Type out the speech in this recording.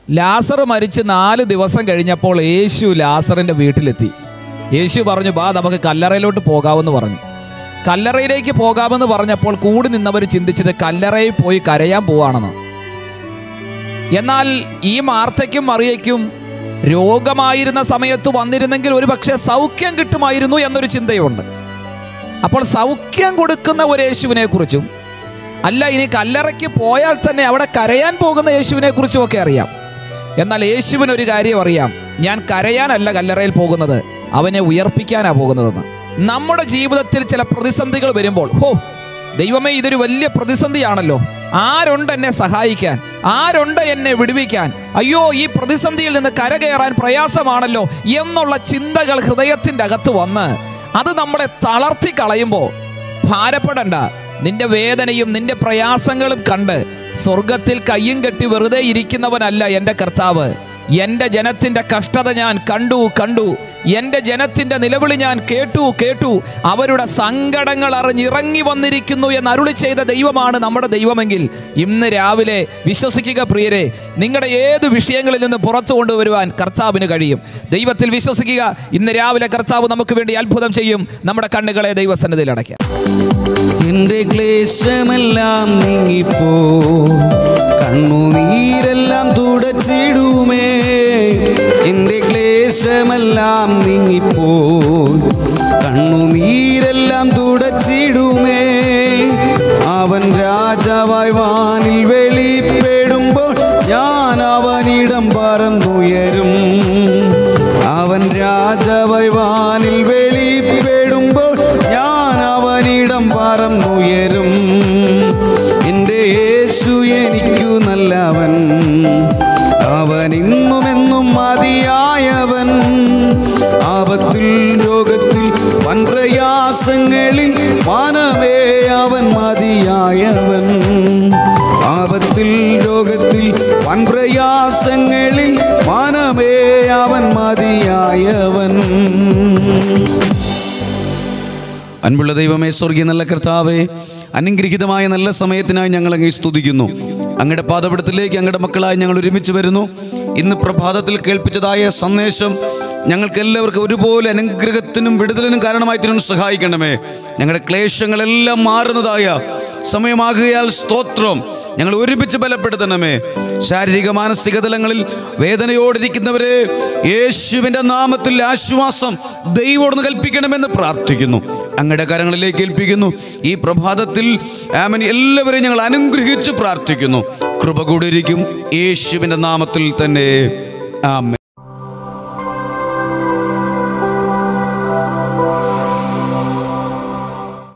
ലാസർ മരിച്ച് നാല് ദിവസം കഴിഞ്ഞപ്പോൾ യേശു ലാസറിൻ്റെ വീട്ടിലെത്തി യേശു പറഞ്ഞു ബാ നമുക്ക് കല്ലറയിലോട്ട് പോകാമെന്ന് പറഞ്ഞു കല്ലറയിലേക്ക് പോകാമെന്ന് പറഞ്ഞപ്പോൾ കൂടി നിന്നവർ ചിന്തിച്ചത് കല്ലറയിൽ പോയി കരയാൻ പോവാണെന്ന് എന്നാൽ ഈ മാർത്തയ്ക്കും മറിയയ്ക്കും രോഗമായിരുന്ന സമയത്ത് വന്നിരുന്നെങ്കിൽ ഒരു പക്ഷേ സൗഖ്യം കിട്ടുമായിരുന്നു എന്നൊരു ചിന്തയുണ്ട് അപ്പോൾ സൗഖ്യം കൊടുക്കുന്ന ഒരു യേശുവിനെ കുറിച്ചും അല്ല ഇനി കല്ലറയ്ക്ക് പോയാൽ തന്നെ അവിടെ കരയാൻ പോകുന്ന യേശുവിനെ കുറിച്ചും ഒക്കെ അറിയാം എന്നാൽ യേശുവിന് ഒരു കാര്യം അറിയാം ഞാൻ കരയാനല്ല കല്ലറയിൽ പോകുന്നത് അവനെ ഉയർപ്പിക്കാനാണ് പോകുന്നതെന്ന് നമ്മുടെ ജീവിതത്തിൽ ചില പ്രതിസന്ധികൾ വരുമ്പോൾ ഹോ ദൈവമേ ഇതൊരു വലിയ പ്രതിസന്ധിയാണല്ലോ ആരുണ്ട് എന്നെ സഹായിക്കാൻ ആരുണ്ട് എന്നെ വിടുവിക്കാൻ അയ്യോ ഈ പ്രതിസന്ധിയിൽ നിന്ന് കരകയറാൻ പ്രയാസമാണല്ലോ എന്നുള്ള ചിന്തകൾ ഹൃദയത്തിൻ്റെ അകത്ത് വന്ന് അത് നമ്മളെ തളർത്തി കളയുമ്പോൾ ഭാരപ്പെടണ്ട നിന്റെ വേദനയും നിന്റെ പ്രയാസങ്ങളും കണ്ട് സ്വർഗത്തിൽ കയ്യും കെട്ടി വെറുതെ ഇരിക്കുന്നവനല്ല എൻ്റെ കർത്താവ് എൻ്റെ ജനത്തിൻ്റെ കഷ്ടത ഞാൻ കണ്ടു കണ്ടു എൻ്റെ ജനത്തിൻ്റെ നിലവിളി ഞാൻ കേട്ടു കേട്ടു അവരുടെ സങ്കടങ്ങൾ അറിഞ്ഞിറങ്ങി വന്നിരിക്കുന്നു എന്ന് അരുളി ചെയ്ത ദൈവമാണ് നമ്മുടെ ദൈവമെങ്കിൽ ഇന്ന് രാവിലെ വിശ്വസിക്കുക പ്രിയരെ നിങ്ങളുടെ ഏത് വിഷയങ്ങളിൽ നിന്ന് പുറത്തു കൊണ്ടുവരുവാൻ കർത്താവിന് കഴിയും ദൈവത്തിൽ വിശ്വസിക്കുക ഇന്ന് രാവിലെ കർത്താവ് നമുക്ക് വേണ്ടി അത്ഭുതം ചെയ്യും നമ്മുടെ കണ്ണുകളെ ദൈവസന്നിധിയിൽ അടയ്ക്കാം എന്റെ ക്ലേശമെല്ലാം നീങ്ങിപ്പോ കണ്ണുനീരെല്ലാം തുടച്ചിടുമേ എന്റെ ക്ലേശമെല്ലാം നീങ്ങിപ്പോ കണ്ണുനീരെല്ലാം തുടച്ചിടുമേ അവൻ രാജാവായി വാനിൽ വെളിപ്പെടുമ്പോൾ ഞാൻ അവനിടം പറന്നുയരും അവൻ രാജാവായി വാനിൽ വെളിപ്പെടുമ്പോൾ ഞാൻ അവനിടം പറന്നുയരും എൻ്റെ യേശു എനിക്കു നല്ലവൻ അവൻ ഇന്നും എന്നും മതിയായവൻ ആപത്തിൽ രോഗത്തിൽ വൻ പ്രയാസങ്ങളിൽ മാനവേ അവൻ മതിയായവൻ ആപത്തിൽ രോഗത്തിൽ വൻ പ്രയാസങ്ങളിൽ മാനവേ അവൻ മതിയായവൻ അൻപുള്ള ദൈവമേ സ്വർഗീയ നല്ല കർത്താവേ അനുഗ്രഹിതമായ നല്ല സമയത്തിനായി ഞങ്ങൾ അങ്ങേ സ്തുതിക്കുന്നു അങ്ങയുടെ പാദപടത്തിലേക്ക് അങ്ങയുടെ മക്കളായി ഞങ്ങൾ ഒരുമിച്ച് വരുന്നു ഇന്ന് പ്രഭാതത്തിൽ കേൾപ്പിച്ചതായ സന്ദേശം ഞങ്ങൾക്ക് എല്ലാവർക്കും ഒരുപോലെ അനുഗ്രഹത്തിനും വിടുതലിനും കാരണമായി തീരാൻ സഹായിക്കണമേ ഞങ്ങളുടെ ക്ലേശങ്ങളെല്ലാം മാറുന്നതായ സമയമാകുകയാൽ സ്തോത്രം ഞങ്ങൾ ഒരുമിച്ച് ബലപ്പെടുത്തണമേ ശാരീരിക മാനസിക തലങ്ങളിൽ വേദനയോടിരിക്കുന്നവരെ യേശുവിൻ്റെ നാമത്തിൽ ആശ്വാസം ദൈവോടൊന്ന് കൽപ്പിക്കണമെന്ന് പ്രാർത്ഥിക്കുന്നു അങ്ങയുടെ കരങ്ങളിലേക്ക് ഏൽപ്പിക്കുന്നു ഈ പ്രഭാതത്തിൽ ആമൻ എല്ലാവരെയും ഞങ്ങൾ അനുഗ്രഹിച്ച് പ്രാർത്ഥിക്കുന്നു കൃപ കൂടിയിരിക്കും യേശുവിൻ്റെ നാമത്തിൽ തന്നെ ആമേൻ